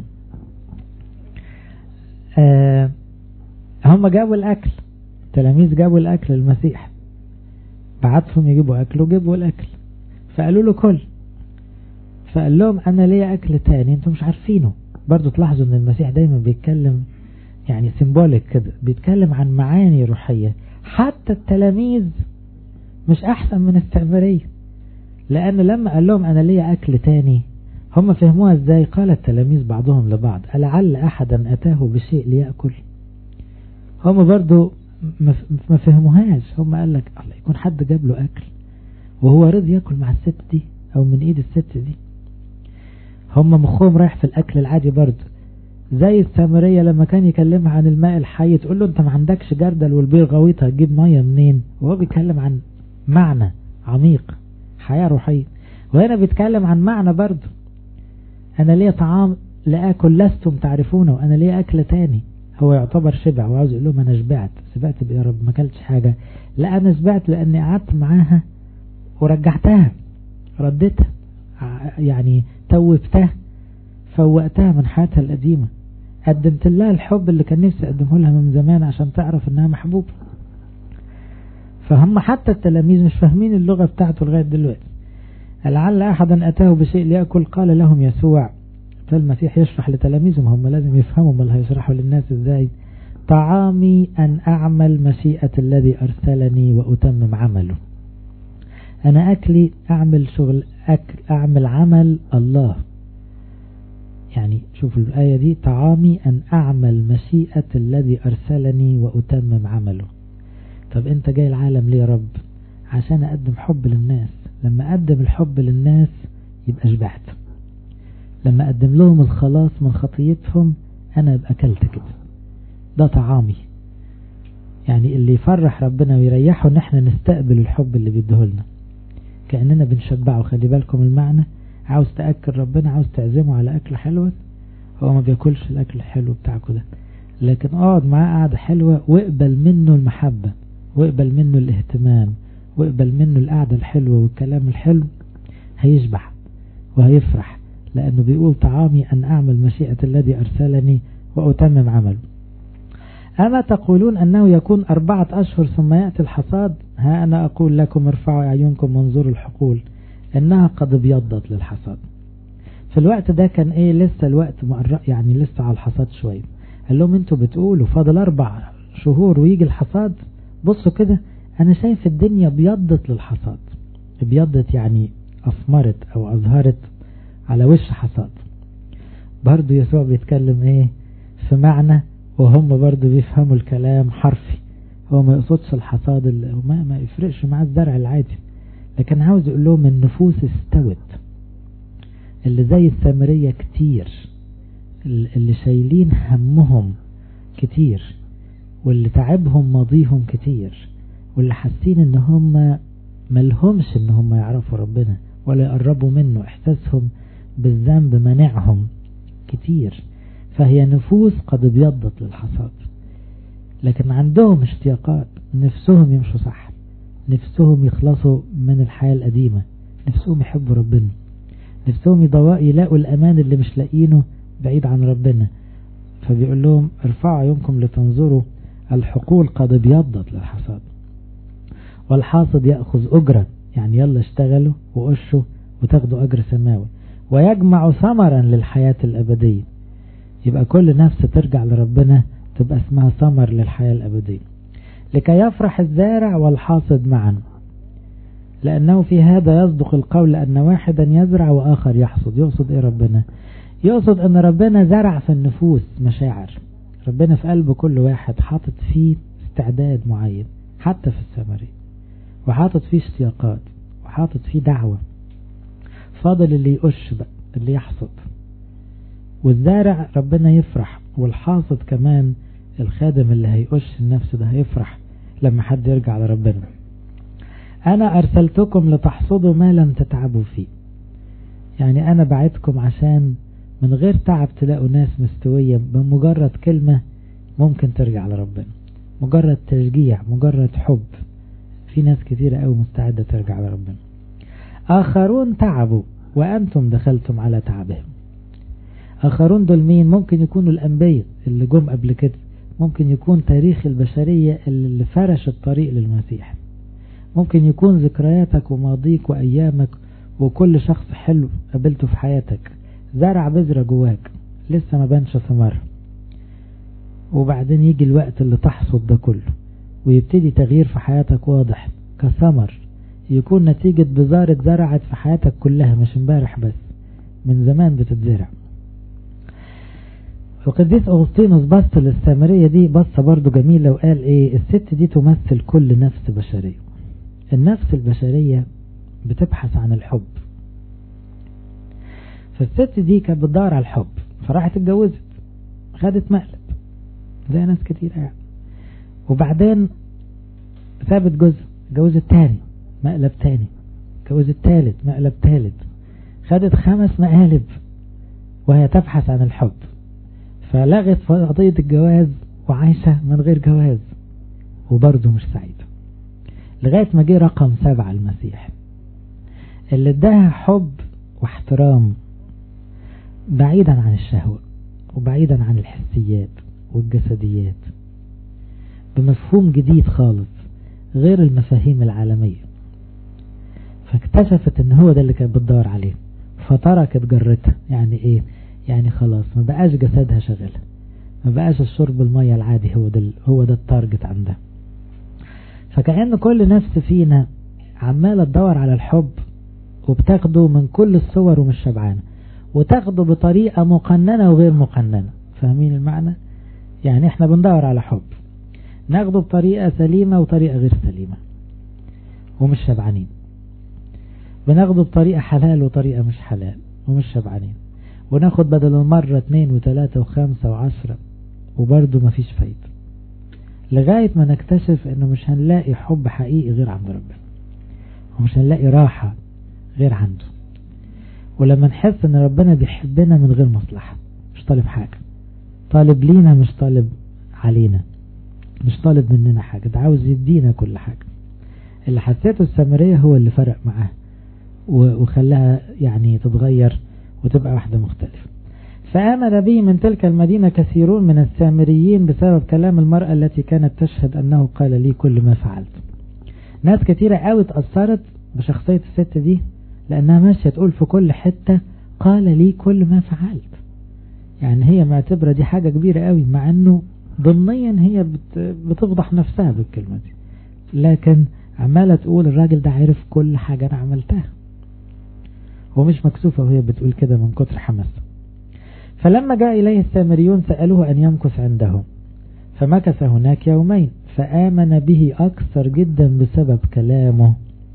S1: آه هم جابوا الأكل التلاميذ جابوا الأكل المسيح بعتهم يجيبوا أكل وجيبوا الأكل فقالوا له كل فقال لهم أنا لي أكل تاني أنتم مش عارفينه برضو تلاحظوا أن المسيح دايما بيتكلم يعني سيمبوليك كده بيتكلم عن معاني روحية حتى التلاميذ مش احسن من السامرية لان لما قال لهم انا ليا اكل تاني هم فهموها ازاي قال التلاميذ بعضهم لبعض ألعل احدا اتاه بشيء ليأكل هم برضو ما فهموهاش هم قال لك الله يكون حد جاب له اكل وهو رضي ياكل مع الست دي او من ايد الست دي هم مخهم رايح في الاكل العادي برضو زي السامرية لما كان يكلمها عن الماء الحي تقول له انت ما عندكش جردل والبير غويط هتجيب مية منين وهو بيتكلم عن معنى عميق حياة روحية وهنا بيتكلم عن معنى برضه انا ليا طعام لآكل لستم تعرفونه وانا ليا اكل تاني هو يعتبر شبع وعاوز يقول لهم انا شبعت شبعت يا رب ما اكلتش حاجة لا انا شبعت لاني قعدت معاها ورجعتها رديتها يعني توبتها فوقتها من حياتها القديمة قدمت لها الحب اللي كان نفسي اقدمه لها من زمان عشان تعرف انها محبوبة فهم حتى التلاميذ مش فاهمين اللغة بتاعته لغاية دلوقتي لعل أحدا أتاه بشيء ليأكل قال لهم يسوع فالمسيح يشرح لتلاميذهم هم لازم يفهموا ما هيشرحوا للناس ازاي طعامي أن أعمل مشيئة الذي أرسلني وأتمم عمله أنا أكلي أعمل شغل أكل أعمل عمل الله يعني شوف الآية دي طعامي أن أعمل مشيئة الذي أرسلني وأتمم عمله طب أنت جاي العالم ليه يا رب عشان أقدم حب للناس لما أقدم الحب للناس يبقى شبعت لما أقدم لهم الخلاص من خطيتهم أنا أبقى أكلت كده ده طعامي يعني اللي يفرح ربنا ويريحه ان احنا نستقبل الحب اللي بيديهولنا كأننا بنشبعه خلي بالكم المعنى عاوز تأكل ربنا عاوز تعزمه على أكل حلوة هو ما بياكلش الأكل الحلو بتاعكم ده لكن اقعد معاه قعدة حلوة واقبل منه المحبة واقبل منه الاهتمام واقبل منه القعدة الحلوة والكلام الحلو هيشبع وهيفرح لأنه بيقول طعامي أن أعمل مشيئة الذي أرسلني وأتمم عمله أما تقولون أنه يكون أربعة أشهر ثم يأتي الحصاد ها أنا أقول لكم ارفعوا أعينكم وانظروا الحقول إنها قد ابيضت للحصاد في الوقت ده كان إيه لسه الوقت يعني لسه على الحصاد شوية قال لهم انتوا بتقولوا فاضل أربع شهور ويجي الحصاد بصوا كده أنا شايف الدنيا ابيضت للحصاد ابيضت يعني أثمرت أو أظهرت على وش حصاد برضو يسوع بيتكلم إيه في معنى وهم برضو بيفهموا الكلام حرفي هو ما يقصدش الحصاد اللي ما, ما يفرقش معاه الزرع العادي لكن عاوز يقول لهم النفوس استوت اللي زي السامرية كتير اللي شايلين همهم كتير واللي تعبهم ماضيهم كتير واللي حاسين ان هم ملهمش ان هم يعرفوا ربنا ولا يقربوا منه احساسهم بالذنب منعهم كتير فهي نفوس قد ابيضت للحصاد لكن عندهم اشتياقات نفسهم يمشوا صح نفسهم يخلصوا من الحياة القديمة نفسهم يحبوا ربنا نفسهم يلاقوا الأمان اللي مش لاقينه بعيد عن ربنا فبيقول لهم ارفعوا عيونكم لتنظروا الحقول قد ابيضت للحصاد والحاصد يأخذ أجرة يعني يلا اشتغلوا وقشوا وتاخدوا أجر سماوي ويجمع ثمرا للحياة الأبدية يبقى كل نفس ترجع لربنا تبقى اسمها ثمر للحياة الأبدية لكي يفرح الزارع والحاصد معا لأنه في هذا يصدق القول أن واحدا يزرع وآخر يحصد يقصد إيه ربنا يقصد أن ربنا زرع في النفوس مشاعر ربنا في قلب كل واحد حاطط فيه استعداد معين حتى في السمري وحاطط فيه اشتياقات وحاطط فيه دعوة فاضل اللي يقش بقى اللي يحصد والزارع ربنا يفرح والحاصد كمان الخادم اللي هيقش النفس ده هيفرح لما حد يرجع لربنا أنا أرسلتكم لتحصدوا ما لم تتعبوا فيه يعني أنا بعتكم عشان من غير تعب تلاقوا ناس مستوية بمجرد كلمة ممكن ترجع لربنا مجرد تشجيع مجرد حب في ناس كثيرة أو مستعدة ترجع لربنا آخرون تعبوا وأنتم دخلتم على تعبهم آخرون دول مين ممكن يكونوا الأنبياء اللي جم قبل كده ممكن يكون تاريخ البشرية اللي فرش الطريق للمسيح ممكن يكون ذكرياتك وماضيك وأيامك وكل شخص حلو قابلته في حياتك زرع بذرة جواك لسه ما بانش ثمرها وبعدين يجي الوقت اللي تحصد ده كله ويبتدي تغيير في حياتك واضح كثمر يكون نتيجة بذارة زرعت في حياتك كلها مش امبارح بس من زمان بتتزرع وقديس أغسطينوس بص للسامرية دي بصة برضو جميلة وقال ايه الست دي تمثل كل نفس بشرية النفس البشرية بتبحث عن الحب فالست دي كانت بتدور على الحب فراحت اتجوزت خدت مقلب زي ناس كتير يعني وبعدين سابت جوزها اتجوزت تاني مقلب تاني اتجوزت تالت مقلب تالت خدت خمس مقالب وهي تبحث عن الحب فلغت قضية الجواز وعايشة من غير جواز وبرضه مش سعيدة لغاية ما جه رقم سبعة المسيح اللي اداها حب واحترام بعيدا عن الشهوة وبعيدا عن الحسيات والجسديات بمفهوم جديد خالص غير المفاهيم العالمية فاكتشفت ان هو ده اللي كانت بتدور عليه فتركت جرتها يعني ايه يعني خلاص ما بقاش جسدها شغلها ما بقاش الشرب المية العادي هو ده هو ده التارجت عندها فكأن كل نفس فينا عمالة تدور على الحب وبتاخده من كل الصور ومش شبعانة وتاخده بطريقة مقننة وغير مقننة فاهمين المعنى يعني احنا بندور على حب ناخده بطريقة سليمة وطريقة غير سليمة ومش شبعانين بناخده بطريقة حلال وطريقة مش حلال ومش شبعانين وناخد بدل المرة اتنين وتلاتة وخمسة وعشرة وبرضه مفيش فايدة لغاية ما نكتشف انه مش هنلاقي حب حقيقي غير عند ربنا ومش هنلاقي راحة غير عنده ولما نحس ان ربنا بيحبنا من غير مصلحة مش طالب حاجة طالب لينا مش طالب علينا مش طالب مننا حاجة ده عاوز يدينا كل حاجة اللي حسيته السامرية هو اللي فرق معاه وخلاها يعني تتغير وتبقى واحدة مختلفة فآمن به من تلك المدينة كثيرون من السامريين بسبب كلام المرأة التي كانت تشهد أنه قال لي كل ما فعلت ناس كثيرة قوي تأثرت بشخصية الست دي لأنها ماشية تقول في كل حتة قال لي كل ما فعلت يعني هي معتبرة دي حاجة كبيرة قوي مع أنه ضمنيا هي بتفضح نفسها بالكلمة دي لكن عمالة تقول الراجل ده عرف كل حاجة أنا عملتها ومش مكسوفة وهي بتقول كده من كتر حماسه فلما جاء إليه السامريون سألوه أن يمكث عندهم فمكث هناك يومين فآمن به أكثر جدا بسبب كلامه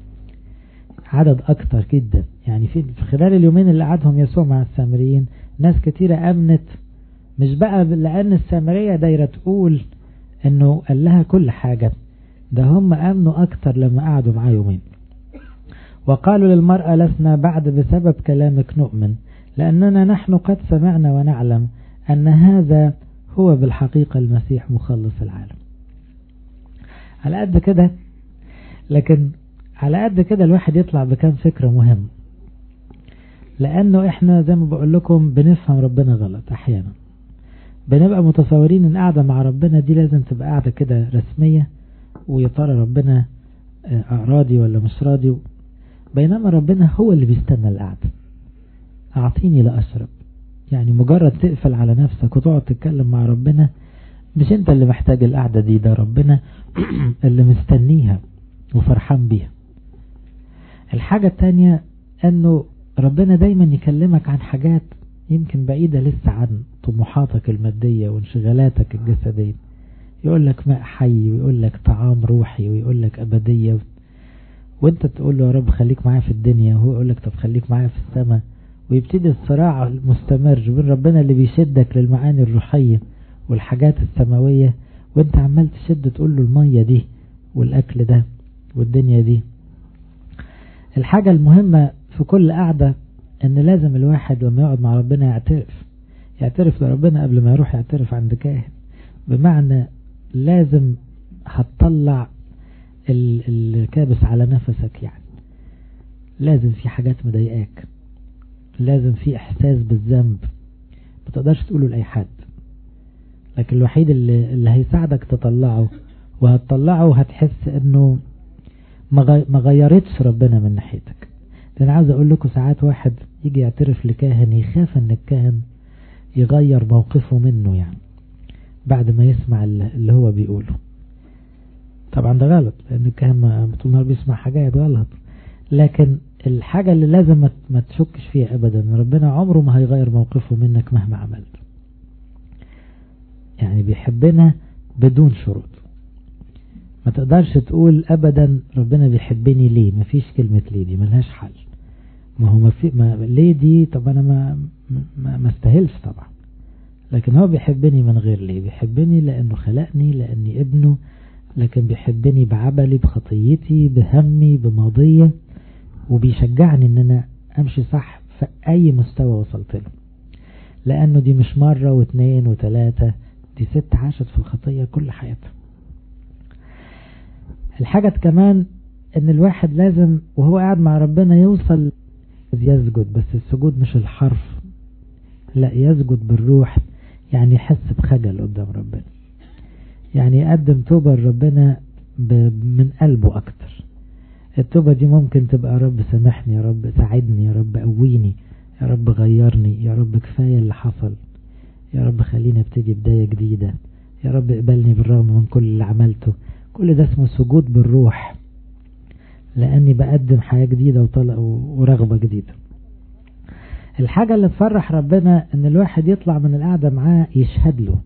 S1: عدد أكثر جدا يعني في خلال اليومين اللي قعدهم يسوع مع السامريين ناس كتيرة أمنت مش بقى لأن السامرية دايرة تقول أنه قال لها كل حاجة ده هم أمنوا أكثر لما قعدوا معاه يومين وقالوا للمرأة لسنا بعد بسبب كلامك نؤمن لأننا نحن قد سمعنا ونعلم أن هذا هو بالحقيقة المسيح مخلص العالم على قد كده لكن على قد كده الواحد يطلع بكام فكرة مهم لأنه إحنا زي ما بقول لكم بنفهم ربنا غلط أحيانا بنبقى متصورين إن قاعدة مع ربنا دي لازم تبقى قاعدة كده رسمية ويا ترى ربنا راضي ولا مش راضي بينما ربنا هو اللي بيستنى القعدة أعطيني لأشرب يعني مجرد تقفل على نفسك وتقعد تتكلم مع ربنا مش انت اللي محتاج القعدة دي ده ربنا اللي مستنيها وفرحان بيها الحاجة التانية انه ربنا دايما يكلمك عن حاجات يمكن بعيدة لسه عن طموحاتك المادية وانشغالاتك الجسدية يقول لك ماء حي ويقول لك طعام روحي ويقول لك أبدية وانت تقول له يا رب خليك معايا في الدنيا وهو يقول لك طب خليك معايا في السماء ويبتدي الصراع المستمر بين ربنا اللي بيشدك للمعاني الروحية والحاجات السماوية وانت عمال تشد تقول له المية دي والأكل ده والدنيا دي الحاجة المهمة في كل قعدة ان لازم الواحد لما يقعد مع ربنا يعترف يعترف لربنا قبل ما يروح يعترف عند كاهن بمعنى لازم هتطلع الكابس على نفسك يعني لازم في حاجات مضايقاك لازم في احساس بالذنب ما تقدرش تقوله لاي حد لكن الوحيد اللي, اللي هيساعدك تطلعه وهتطلعه وهتحس انه ما غيرتش ربنا من ناحيتك ده انا عاوز اقول لكم ساعات واحد يجي يعترف لكاهن يخاف ان الكاهن يغير موقفه منه يعني بعد ما يسمع اللي هو بيقوله طبعا ده غلط لان الكاهن طول النهار بيسمع حاجات غلط لكن الحاجة اللي لازم ما تشكش فيها ابدا ربنا عمره ما هيغير موقفه منك مهما عملت يعني بيحبنا بدون شروط ما تقدرش تقول ابدا ربنا بيحبني ليه ما فيش كلمة ليه دي ملهاش حل ما هو ما في ما ليه دي طب انا ما ما, ما استاهلش طبعا لكن هو بيحبني من غير ليه بيحبني لانه خلقني لاني ابنه لكن بيحبني بعبلي بخطيتي بهمي بماضية وبيشجعني ان انا امشي صح في اي مستوى وصلت له لانه دي مش مرة واثنين وثلاثة دي ست عاشت في الخطية كل حياتها الحاجة كمان ان الواحد لازم وهو قاعد مع ربنا يوصل يسجد بس السجود مش الحرف لا يسجد بالروح يعني يحس بخجل قدام ربنا يعني يقدم توبة لربنا من قلبه أكتر التوبة دي ممكن تبقى يا رب سامحني يا رب ساعدني يا رب قويني يا رب غيرني يا رب كفاية اللي حصل يا رب خليني ابتدي بداية جديدة يا رب اقبلني بالرغم من كل اللي عملته كل ده اسمه سجود بالروح لأني بقدم حياة جديدة وطلق ورغبة جديدة الحاجة اللي تفرح ربنا ان الواحد يطلع من القعدة معاه يشهد له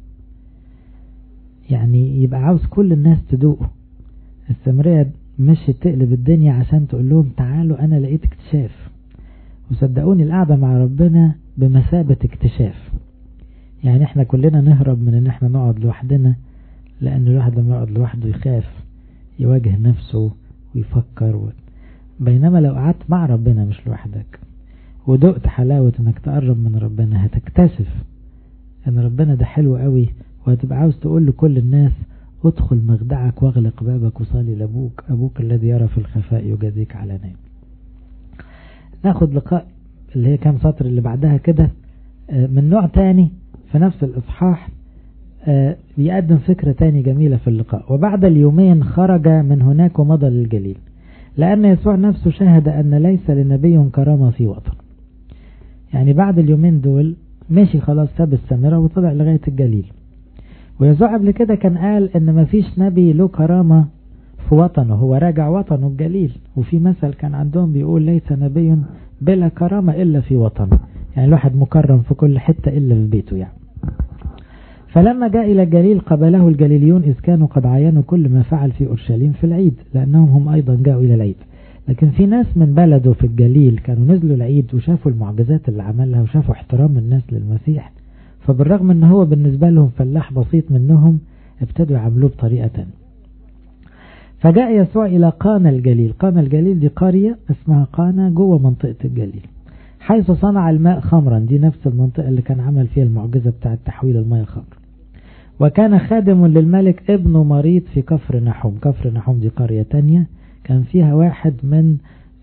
S1: يعني يبقى عاوز كل الناس تدوقه السمرية مش تقلب الدنيا عشان تقول لهم تعالوا انا لقيت اكتشاف وصدقوني القعدة مع ربنا بمثابة اكتشاف يعني احنا كلنا نهرب من ان احنا نقعد لوحدنا لان الواحد لما يقعد لوحده يخاف يواجه نفسه ويفكر و... بينما لو قعدت مع ربنا مش لوحدك ودقت حلاوة انك تقرب من ربنا هتكتشف ان ربنا ده حلو قوي وهتبقى عاوز تقول لكل الناس ادخل مخدعك واغلق بابك وصلي لابوك ابوك الذي يرى في الخفاء يجازيك على نام ناخد لقاء اللي هي كام سطر اللي بعدها كده من نوع تاني في نفس الاصحاح بيقدم فكرة تاني جميلة في اللقاء وبعد اليومين خرج من هناك ومضى للجليل لأن يسوع نفسه شهد أن ليس لنبي كرامة في وطن يعني بعد اليومين دول ماشي خلاص ساب السامرة وطلع لغاية الجليل ويسوع قبل كده كان قال ان مفيش نبي له كرامة في وطنه هو راجع وطنه الجليل وفي مثل كان عندهم بيقول ليس نبي بلا كرامة إلا في وطنه يعني الواحد مكرم في كل حتة إلا في بيته يعني فلما جاء إلى الجليل قبله الجليليون إذ كانوا قد عينوا كل ما فعل في أورشليم في العيد لأنهم هم أيضا جاءوا إلى العيد لكن في ناس من بلده في الجليل كانوا نزلوا العيد وشافوا المعجزات اللي عملها وشافوا احترام الناس للمسيح فبالرغم ان هو بالنسبة لهم فلاح بسيط منهم ابتدوا يعملوه بطريقة تانية فجاء يسوع إلى قانا الجليل قانا الجليل دي قرية اسمها قانا جوه منطقة الجليل حيث صنع الماء خمرا دي نفس المنطقة اللي كان عمل فيها المعجزة بتاعة تحويل الماء خمر وكان خادم للملك ابنه مريض في كفر نحوم كفر نحوم دي قرية تانية كان فيها واحد من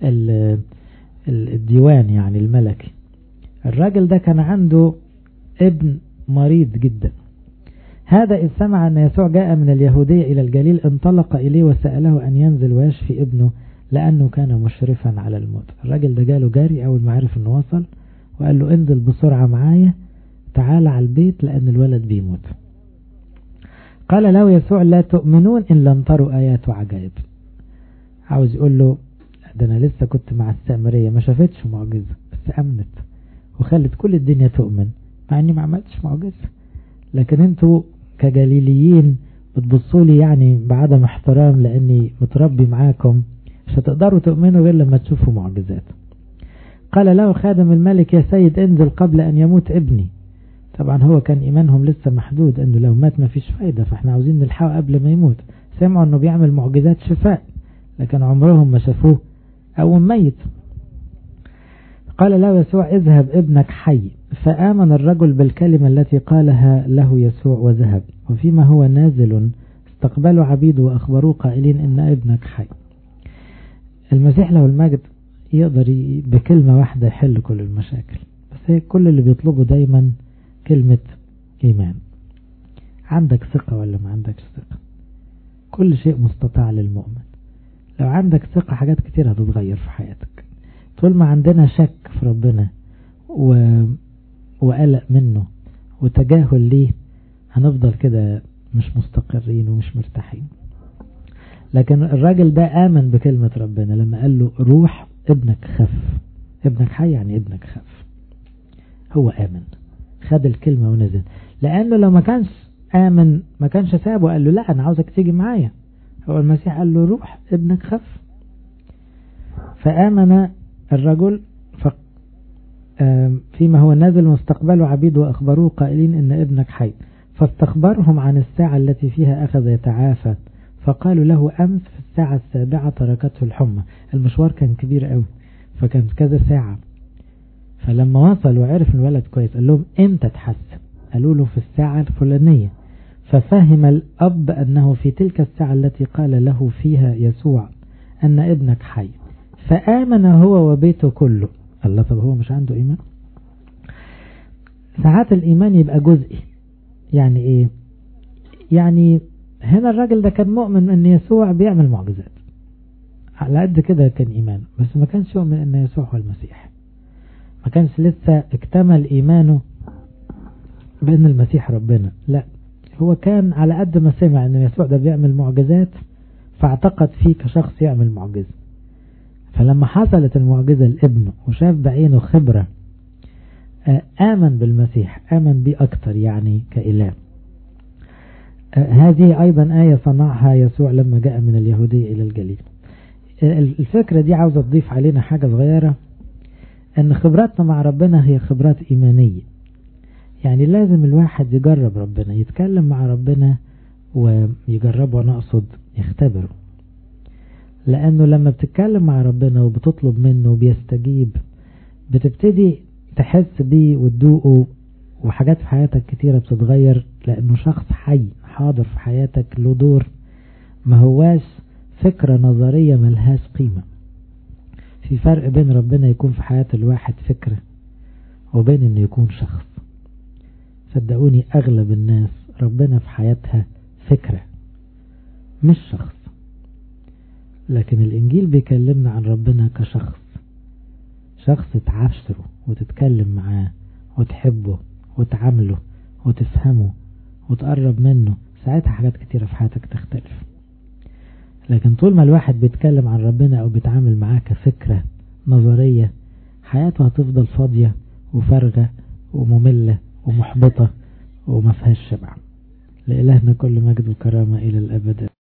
S1: الديوان يعني الملكي الراجل ده كان عنده ابن مريض جدا هذا إذ سمع أن يسوع جاء من اليهودية إلى الجليل انطلق إليه وسأله أن ينزل ويشفي ابنه لأنه كان مشرفا على الموت الراجل ده جاله جاري أول ما عرف أنه وصل وقال له انزل بسرعة معايا تعال على البيت لأن الولد بيموت قال له يسوع لا تؤمنون إن لم تروا آيات وعجائب عاوز يقول له ده أنا لسه كنت مع السامرية ما شافتش معجزة بس أمنت وخلت كل الدنيا تؤمن مع اني ما عملتش معجزة لكن انتوا كجليليين بتبصوا لي يعني بعدم احترام لاني متربي معاكم مش هتقدروا تؤمنوا غير لما تشوفوا معجزات قال له خادم الملك يا سيد انزل قبل ان يموت ابني طبعا هو كان ايمانهم لسه محدود انه لو مات ما فيش فايدة فاحنا عاوزين نلحقه قبل ما يموت سمعوا انه بيعمل معجزات شفاء لكن عمرهم ما شافوه او ميت قال له يسوع اذهب ابنك حي فآمن الرجل بالكلمة التي قالها له يسوع وذهب وفيما هو نازل استقبلوا عبيده وأخبروه قائلين إن ابنك حي المسيح له المجد يقدر بكلمة واحدة يحل كل المشاكل بس هي كل اللي بيطلبه دايما كلمة إيمان عندك ثقة ولا ما عندكش ثقة كل شيء مستطاع للمؤمن لو عندك ثقة حاجات كتير هتتغير في حياتك طول ما عندنا شك في ربنا و... وقلق منه وتجاهل ليه هنفضل كده مش مستقرين ومش مرتاحين لكن الراجل ده آمن بكلمة ربنا لما قال له روح ابنك خف ابنك حي يعني ابنك خف هو آمن خد الكلمة ونزل لأنه لو ما كانش آمن ما كانش سابه قال له لا أنا عاوزك تيجي معايا هو المسيح قال له روح ابنك خف فآمن الرجل فيما هو نازل مستقبله عبيد وأخبروه قائلين إن ابنك حي فاستخبرهم عن الساعة التي فيها أخذ يتعافى فقالوا له أمس في الساعة السابعة تركته الحمى المشوار كان كبير قوي فكان كذا ساعة فلما وصل وعرف الولد كويس قال لهم امتى تحسن قالوا له في الساعة الفلانية ففهم الأب أنه في تلك الساعة التي قال له فيها يسوع أن ابنك حي فآمن هو وبيته كله الله طب هو مش عنده إيمان ساعات الإيمان يبقى جزئي يعني إيه يعني هنا الراجل ده كان مؤمن أن يسوع بيعمل معجزات على قد كده كان إيمان بس ما كانش يؤمن أن يسوع هو المسيح ما كانش لسه اكتمل إيمانه بأن المسيح ربنا لا هو كان على قد ما سمع أن يسوع ده بيعمل معجزات فاعتقد فيه كشخص يعمل معجزة فلما حصلت المعجزة لابنه وشاف بعينه خبرة آمن بالمسيح آمن بيه أكتر يعني كإله هذه أيضا آية صنعها يسوع لما جاء من اليهودية إلى الجليل الفكرة دي عاوزة تضيف علينا حاجة صغيرة أن خبراتنا مع ربنا هي خبرات إيمانية يعني لازم الواحد يجرب ربنا يتكلم مع ربنا ويجربه وأنا أقصد يختبره لأنه لما بتتكلم مع ربنا وبتطلب منه وبيستجيب بتبتدي تحس بيه وتدوقه وحاجات في حياتك كتيرة بتتغير لأنه شخص حي حاضر في حياتك له دور ما هواش فكرة نظرية ملهاش قيمة في فرق بين ربنا يكون في حياة الواحد فكرة وبين انه يكون شخص صدقوني اغلب الناس ربنا في حياتها فكرة مش شخص لكن الانجيل بيكلمنا عن ربنا كشخص شخص تعاشره وتتكلم معاه وتحبه وتعامله وتفهمه وتقرب منه ساعتها حاجات كتيرة في حياتك تختلف لكن طول ما الواحد بيتكلم عن ربنا او بيتعامل معاه كفكرة نظرية حياته هتفضل فاضية وفارغة ومملة ومحبطة وما فيهاش شبع لإلهنا كل مجد وكرامة إلى الأبد